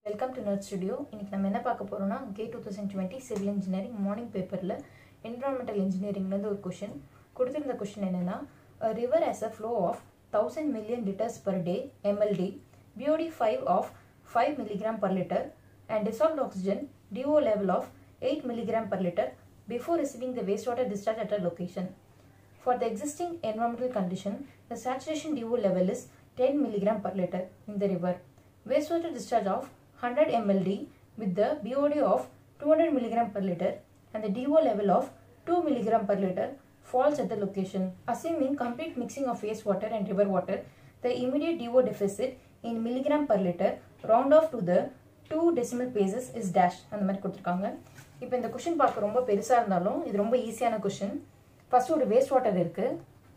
Welcome to nerd studio இன்னைக்கு நம்ம என்ன பார்க்க போறோம்னா கே two thousand twenty civil engineering morning பேப்பரில் என்வரான்மெண்டல் இன்ஜினியரிங்லேருந்து ஒரு கொஷின் கொடுத்திருந்த கொஷின் என்னன்னா river as a flow of thousand million litres per day MLD BOD five of five milligram per liter and dissolved oxygen DO level of 8 milligram per liter before receiving the wastewater discharge at a location. For the existing environmental condition, the saturation DO level is 10 milligram per liter in the river. Wastewater discharge of 100 mld with the BOD of 200 milligram per liter and the DO level of 2 milligram per liter falls at the location. Assuming complete mixing of wastewater and river water, the immediate DO deficit in milligram per liter round off to the two decimal places is dash அந்த மாதிரி கொடுத்துருக்காங்க இப்போ இந்த question பார்க்க ரொம்ப பெருசாக இருந்தாலும் இது ரொம்ப ஈஸியான கொஷின் ஃபர்ஸ்ட் ஒரு வேஸ்ட் வாட்டர் இருக்கு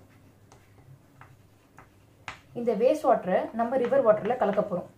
இந்த வேஸ்ட் வாட்டரை நம்ம ரிவர் வாட்டரில் கலக்க போகிறோம்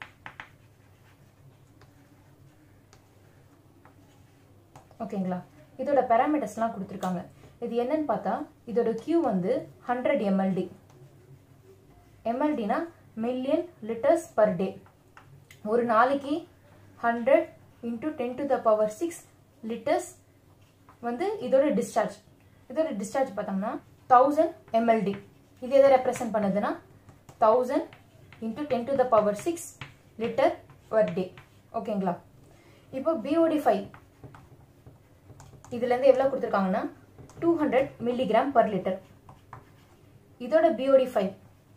ஓகேங்களா இதோட பேராமீட்டர்ஸ்லாம் கொடுத்துருக்காங்க இது என்னன்னு பார்த்தா இதோட கியூ வந்து ஹண்ட்ரட் எம்எல்டி எம்எல்டினா மில்லியன் லிட்டர்ஸ் பர் டே ஒரு நாளைக்கு hundred into ten to the power six litres வந்து இதோட டிஸ்சார்ஜ் இதோட டிஸ்சார்ஜ் பார்த்தோம்னா தௌசண்ட் எம்எல்டி இது எதை ரெப்ரசன்ட் பண்ணுதுன்னா thousand into ten to the power six litre per day ஓகேங்களா இப்போ பிஓடி ஃபைவ் இதுலேருந்து எவ்வளோ கொடுத்துருக்காங்கன்னா two hundred milligram per litre இதோட BOD five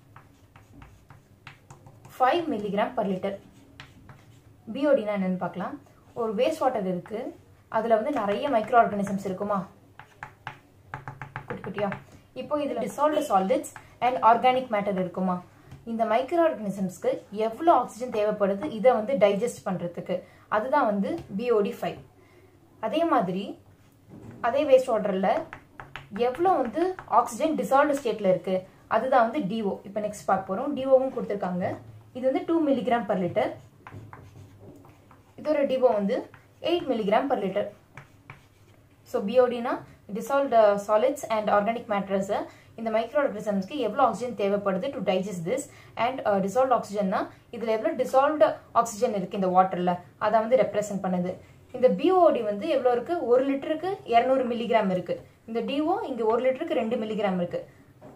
five milligram per litre பிஓடினா என்னன்னு பார்க்கலாம் ஒரு வேஸ்ட் வாட்டர் இருக்கு அதில் வந்து நிறைய மைக்ரோ ஆர்கானிசம்ஸ் இருக்குமா குட்டி குட்டியா இப்போ இதில் dissolved solids and organic matter இருக்குமா இந்த மைக்ரோ ஆர்கானிசம்ஸ்க்கு எவ்வளோ ஆக்சிஜன் தேவைப்படுது இதை வந்து டைஜஸ்ட் பண்ணுறதுக்கு அதுதான் வந்து பிஓடி ஃபைவ் அதே மாதிரி அதே வேஸ்ட் வாட்டரில் எவ்வளோ வந்து ஆக்சிஜன் டிசால்வ்டு ஸ்டேட்டில் இருக்குது அதுதான் வந்து டிஓ இப்போ நெக்ஸ்ட் பார்க்க போகிறோம் டிஓவும் கொடுத்துருக்காங்க இது வந்து டூ மில்லிகிராம் பர் லிட்டர் இதோட டிபோ வந்து eight milligram per litre so பிஓடினா டிசால்வ்டு சாலிட்ஸ் அண்ட் ஆர்கானிக் மேட்டர்ஸை இந்த மைக்ரோ ஆர்கனிசம்ஸ்க்கு எவ்வளோ ஆக்சிஜன் தேவைப்படுது to digest this and dissolve ஆக்சிஜன்னா இதில் எவ்வளோ டிசால்வ்டு ஆக்சிஜன் இருக்குது இந்த வாட்டரில் அதை வந்து ரெப்ரசென்ட் பண்ணுது இந்த பிஓடி வந்து எவ்வளோ இருக்குது ஒரு லிட்டருக்கு இரநூறு மில்லிகிராம் இருக்குது இந்த டிஓ இங்கே ஒரு லிட்டருக்கு ரெண்டு மில்லிகிராம் இருக்குது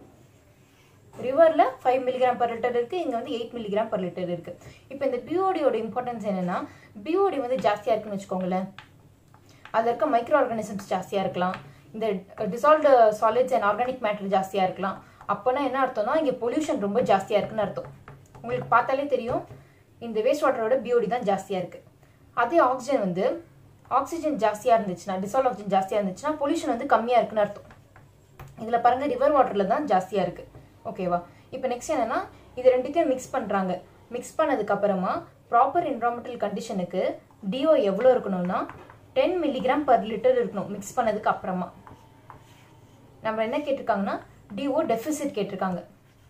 ரிவரில் ஃபைவ் மில்லிகிராம் பர் லிட்டர் இருக்குது இங்கே வந்து எயிட் மில்லிகிராம் பர் லிட்டர் இருக்குது இப்போ இந்த பிஓடியோட இம்பார்ட்டன்ஸ் என்னென்னா பிஓடி வந்து ஜாஸ்தியாக இருக்குன்னு வச்சுக்கோங்களேன் அதில் இருக்க மைக்ரோ ஆர்கானிசம்ஸ் ஜாஸ்தியாக இருக்கலாம் இந்த dissolved solids and organic matter ஜாஸ்தியாக இருக்கலாம் அப்போனா என்ன அர்த்தம்னா இங்கே பொல்யூஷன் ரொம்ப ஜாஸ்தியாக இருக்குன்னு அர்த்தம் உங்களுக்கு பார்த்தாலே தெரியும் இந்த வேஸ்ட் வாட்டரோட பிஓடி தான் ஜாஸ்தியாக இருக்குது அதே ஆக்சிஜன் வந்து ஆக்சிஜன் ஜாஸ்தியாக இருந்துச்சுன்னா டிசால்வ் ஆக்சிஜன் ஜாஸ்தியாக இருந்துச்சுன்னா பொல்யூஷன் வந்து கம்மியாக இருக்குன்னு அர்த்தம் இதில் பாருங்கள் ரிவர் வாட்டரில் தான் ஜாஸ்தியாக இருக்குது ஓகேவா இப்போ நெக்ஸ்ட் என்னன்னா இது ரெண்டுத்தையும் மிக்ஸ் பண்ணுறாங்க மிக்ஸ் பண்ணதுக்கு அப்புறமா ப்ராப்பர் என்வரான்மெண்டல் கண்டிஷனுக்கு டிஓ எவ்வளோ இருக்கணும்னா டென் மில்லிகிராம் பர் லிட்டர் இருக்கணும் மிக்ஸ் பண்ணதுக்கு அப்புறமா நம்ம என்ன கேட்டிருக்காங்கன்னா டிஓ டெபிசிட் கேட்டிருக்காங்க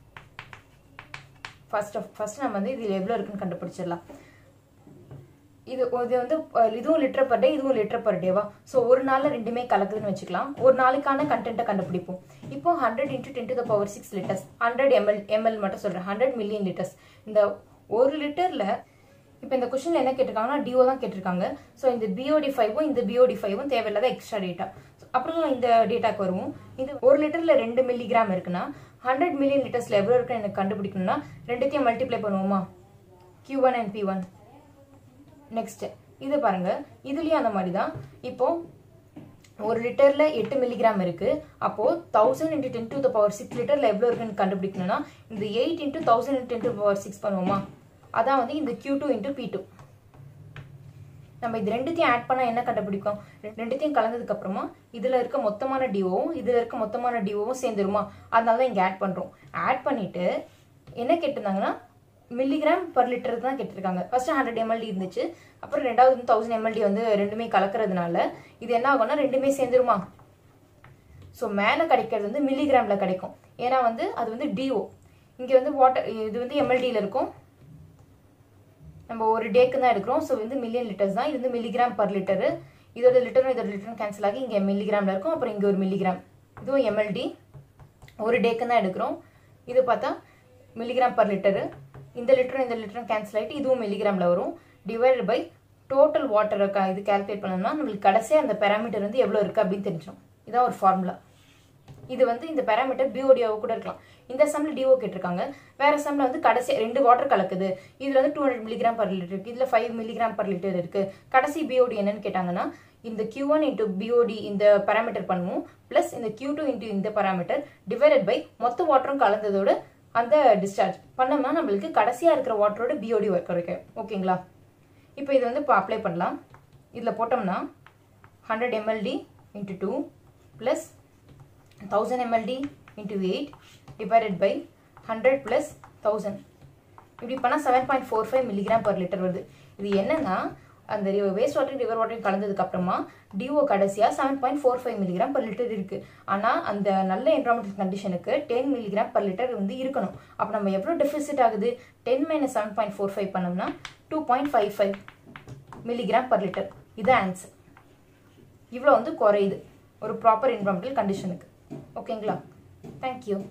ஃபர்ஸ்ட் ஆஃப் ஃபர்ஸ்ட் நம்ம வந்து இதில் எவ்வளோ இருக்குன்னு கண்டுபிடிச்சிடலாம் இது இது வந்து இதுவும் லிட்டர் பர் டே இதுவும் லிட்டர் பர் டேவா ஸோ ஒரு நாளில் ரெண்டுமே கலக்குதுன்னு வச்சுக்கலாம் ஒரு நாளைக்கான கண்டென்ட்டை கண்டுபிடிப்போம் இப்போ hundred into ten to the power six litres hundred ML ML மட்டும் சொல்கிறேன் ஹண்ட்ரட் மில்லியன் லிட்டர்ஸ் இந்த ஒரு லிட்டரில் இப்போ இந்த கொஸ்டினில் என்ன கேட்டிருக்காங்கன்னா டிஓ தான் கேட்டிருக்காங்க ஸோ இந்த பிஓடி ஃபைவும் இந்த பிஓடி ஃபைவும் தேவையில்லாத எக்ஸ்ட்ரா டேட்டா அப்புறம் இந்த டேட்டாக்கு வருவோம் இது ஒரு லிட்டரில் ரெண்டு மில்லிகிராம் இருக்குன்னா ஹண்ட்ரட் மில்லியன் லிட்டர்ஸில் எவ்வளோ இருக்குன்னு எனக்கு கண்டுபிடிக்கணும்னா ரெண்டுத்தையும் மல்டிப்ளை பண்ணுவோமா Q one and P one next இது பாருங்க இதுலயும் அந்த மாதிரி தான் இப்போ ஒரு லிட்டர்ல எட்டு மில்லிகிராம் இருக்கு அப்போ thousand into ten to the power சிக்ஸ் லிட்டர்ல எவ்வளோ இருக்குன்னு கண்டுபிடிக்கணும்னா இந்த eight into thousand into ten to power six பண்ணுவோமா அதான் வந்து இந்த Q two into P two நம்ம இது ரெண்டுத்தையும் ஆட் பண்ணால் என்ன கண்டுபிடிக்கும் ரெண்டுத்தையும் கலந்ததுக்கு அப்புறமா இதில் இருக்க மொத்தமான டிஓவும் இதில் இருக்க மொத்தமான டிஓவும் சேர்ந்துருமா அதனால தான் இங்கே ஆட் பண்ணுறோம் ஆட் பண்ணிட்டு என்ன கேட்டிருந்தாங்கன்னா மில்லிகிராம் பர் லிட்டர் தான் கேட்டிருக்காங்க ஃபர்ஸ்ட் ஹண்ட்ரட் எம்எல்டி இருந்துச்சு அப்புறம் ரெண்டாவது வந்து தௌசண்ட் எம்எல்டி வந்து ரெண்டுமே கலக்கிறதுனால இது என்ன ஆகும்னா ரெண்டுமே சேர்ந்துருமா ஸோ மேலே கிடைக்கிறது வந்து மில்லிகிராமில் கிடைக்கும் ஏன்னா வந்து அது வந்து டிஓ இங்கே வந்து வாட்டர் இது வந்து எம்எல்டியில் இருக்கும் நம்ம ஒரு டேக்கு தான் எடுக்கிறோம் ஸோ வந்து மில்லியன் லிட்டர்ஸ் தான் இது வந்து மில்லிகிராம் பர் லிட்டரு இதோட லிட்டரும் இதோட லிட்டரும் கேன்சல் ஆகி இங்கே மில்லிகிராமில் இருக்கும் அப்புறம் இங்கே ஒரு மில்லிகிராம் இதுவும் எம்எல்டி ஒரு டேக்கு தான் எடுக்கிறோம் இது பார்த்தா மில்லிகிராம் பர் லிட்டரு இந்த லிட்டரும் இந்த லிட்டரும் கேன்சல் ஆகிட்டு இதுவும் மில்லிகிராமில் வரும் டிவைடட் பை டோட்டல் வாட்டரை இது கால்குலேட் பண்ணோம்னா நம்மளுக்கு கடைசியாக அந்த பேராமீட்டர் வந்து எவ்வளோ இருக்குது அப்படின்னு தெரிஞ்சிடும் இதான் ஒரு ஃபார்முலா இது வந்து இந்த பேராமீட்டர் பிஓடியாவோ கூட இருக்கலாம் இந்த சம்மில் டிஓ கேட்டிருக்காங்க வேற சம்மில் வந்து கடைசி ரெண்டு வாட்டர் கலக்குது இதில் வந்து two hundred milligram per litre இருக்குது இதில் ஃபைவ் மில்லிகிராம் பர் லிட்டர் இருக்குது கடைசி பிஓடி என்னன்னு கேட்டாங்கன்னா இந்த கியூ ஒன் இன்டூ பிஓடி இந்த பேராமீட்டர் பண்ணுவோம் ப்ளஸ் இந்த கியூ டூ இன்டூ இந்த பேராமீட்டர் டிவைடட் பை மொத்த வாட்டரும் கலந்ததோட அந்த டிஸ்சார்ஜ் பண்ணோம்னா நம்மளுக்கு கடைசியாக இருக்கிற வாட்டரோட பிஓடி கிடைக்கும் ஓகேங்களா இப்போ இது வந்து இப்போ அப்ளை பண்ணலாம் இதில் போட்டோம்னா hundred MLD into two plus thousand MLD into eight divided by hundred plus thousand இப்படி பண்ணால் seven point four five milligram per litre வருது இது என்னன்னா அந்த வேஸ்ட் வாட்டர் ரிவர் வாட்டரையும் கலந்ததுக்கு அப்புறமா டிஓ கடைசியாக seven point four five milligram per litre இருக்குது ஆனால் அந்த நல்ல என்வரான்மெண்டல் கண்டிஷனுக்கு டென் மில்லிகிராம் பர் லிட்டர் வந்து இருக்கணும் அப்போ நம்ம எவ்வளோ டெஃபிசிட் ஆகுது ten minus seven point four five பண்ணோம்னா two point five five milligram per litre இது ஆன்சர் இவ்வளோ வந்து குறையுது ஒரு ப்ராப்பர் என்வரான்மெண்டல் கண்டிஷனுக்கு ஓகேங்களா தேங்க்யூ